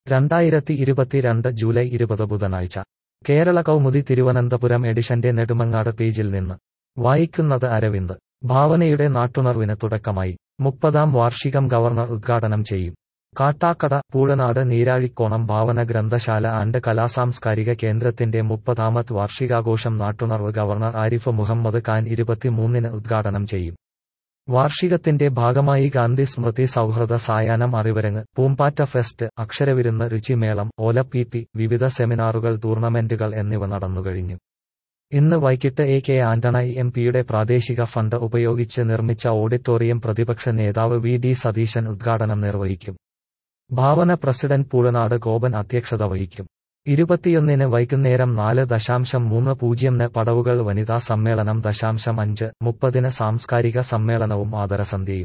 രണ്ടായിരത്തി ഇരുപത്തിരണ്ട് ജൂലൈ ഇരുപത് ബുധനാഴ്ച കേരള കൗമുദി തിരുവനന്തപുരം എഡിഷന്റെ നെടുമങ്ങാട് പേജിൽ നിന്ന് വായിക്കുന്നത് അരവിന്ദ് ഭാവനയുടെ നാട്ടുണർവിന് തുടക്കമായി മുപ്പതാം വാർഷികം ഗവർണർ ഉദ്ഘാടനം ചെയ്യും കാട്ടാക്കട പൂഴനാട് നീരാഴിക്കോണം ഭാവന ഗ്രന്ഥശാല ആൻഡ് കലാസാംസ്കാരിക കേന്ദ്രത്തിന്റെ മുപ്പതാമത് വാർഷികാഘോഷം നാട്ടുണർവ് ഗവർണർ ആരിഫ് മുഹമ്മദ് ഖാൻ ഇരുപത്തിമൂന്നിന് ഉദ്ഘാടനം ചെയ്യും വാർഷികത്തിന്റെ ഭാഗമായി ഗാന്ധി സ്മൃതി സൗഹൃദ സായാഹ്നം അറിവരങ്ങ് പൂമ്പാറ്റ ഫെസ്റ്റ് അക്ഷരവിരുന്ന് രുചിമേളം ഓലപ്പീപ്പി വിവിധ സെമിനാറുകൾ ടൂർണമെന്റുകൾ എന്നിവ നടന്നുകഴിഞ്ഞു ഇന്ന് വൈകിട്ട് എ കെ ആന്റണി എം പിയുടെ പ്രാദേശിക ഫണ്ട് ഉപയോഗിച്ച് നിർമ്മിച്ച ഓഡിറ്റോറിയം പ്രതിപക്ഷ നേതാവ് വി ഡി സതീശൻ ഉദ്ഘാടനം നിർവഹിക്കും ഭാവന പ്രസിഡന്റ് പൂഴനാട് ഗോപൻ അധ്യക്ഷത വഹിക്കും ഇരുപത്തിയൊന്നിന് വൈകുന്നേരം നാല് ദശാംശം മൂന്ന് പൂജ്യംന് പടവുകൾ വനിതാ സമ്മേളനം ദശാംശം അഞ്ച് മുപ്പതിന് സാംസ്കാരിക സമ്മേളനവും ആദരസന്ധ്യയും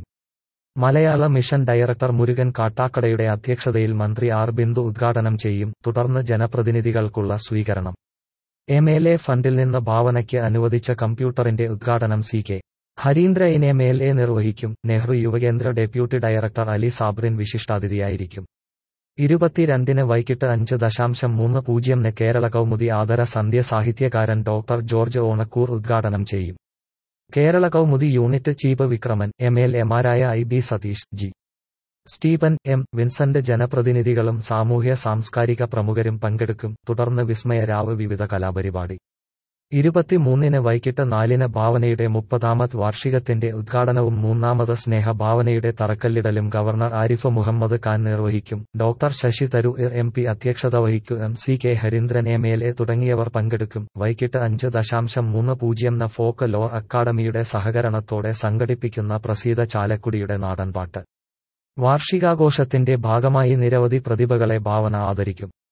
മലയാള മിഷൻ ഡയറക്ടർ മുരുകൻ കാട്ടാക്കടയുടെ അധ്യക്ഷതയിൽ മന്ത്രി ആർ ബിന്ദു ഉദ്ഘാടനം ചെയ്യും തുടർന്ന് ജനപ്രതിനിധികൾക്കുള്ള സ്വീകരണം എം എൽ എ ഫണ്ടിൽ നിന്ന് ഭാവനയ്ക്ക് അനുവദിച്ച കമ്പ്യൂട്ടറിന്റെ ഉദ്ഘാടനം സി കെ ഹരീന്ദ്ര എൻ എം എൽ എ നിർവഹിക്കും നെഹ്റു യുവകേന്ദ്ര ഡെപ്യൂട്ടി ഡയറക്ടർ അലി സാബ്രിൻ വിശിഷ്ടാതിഥിയായിരിക്കും ഇരുപത്തിരണ്ടിന് വൈകിട്ട് അഞ്ച് ദശാംശം മൂന്ന് പൂജ്യംന് കേരള കൗമുദി ആദര സന്ധ്യ സാഹിത്യകാരൻ ഡോക്ടർ ജോർജ് ഓണക്കൂർ ഉദ്ഘാടനം ചെയ്യും Kerala Kaumudi unit chief Vikraman M L എമാരായ I B Satheesh G Stephen M Vincent ജനപ്രതിനിധികളും സാമൂഹ്യ സാംസ്കാരിക പ്രമുഖരും പങ്കെടുക്കും തുടർന്ന് വിസ്മയരാവ് വിവിധ കലാപരിപാടി ഇരുപത്തിമൂന്നിന് വൈകിട്ട് നാലിന് ഭാവനയുടെ മുപ്പതാമത് വാർഷികത്തിന്റെ ഉദ്ഘാടനവും മൂന്നാമത് സ്നേഹ ഭാവനയുടെ തറക്കല്ലിടലും ഗവർണർ ആരിഫ് മുഹമ്മദ് ഖാൻ നിർവഹിക്കും doctor Shashi Tharoor M P അധ്യക്ഷത വഹിക്കും M C K Harindran M L A തുടങ്ങിയവർ പങ്കെടുക്കും വൈകിട്ട് അഞ്ച് ദശാംശം മൂന്ന് പൂജ്യം ന ഫോക്ക് ലോ അക്കാദമിയുടെ സഹകരണത്തോടെ സംഘടിപ്പിക്കുന്ന പ്രസീത ചാലക്കുടിയുടെ നാടൻപാട്ട് വാർഷികാഘോഷത്തിന്റെ ഭാഗമായി നിരവധി പ്രതിഭകളെ ഭാവന ആദരിക്കും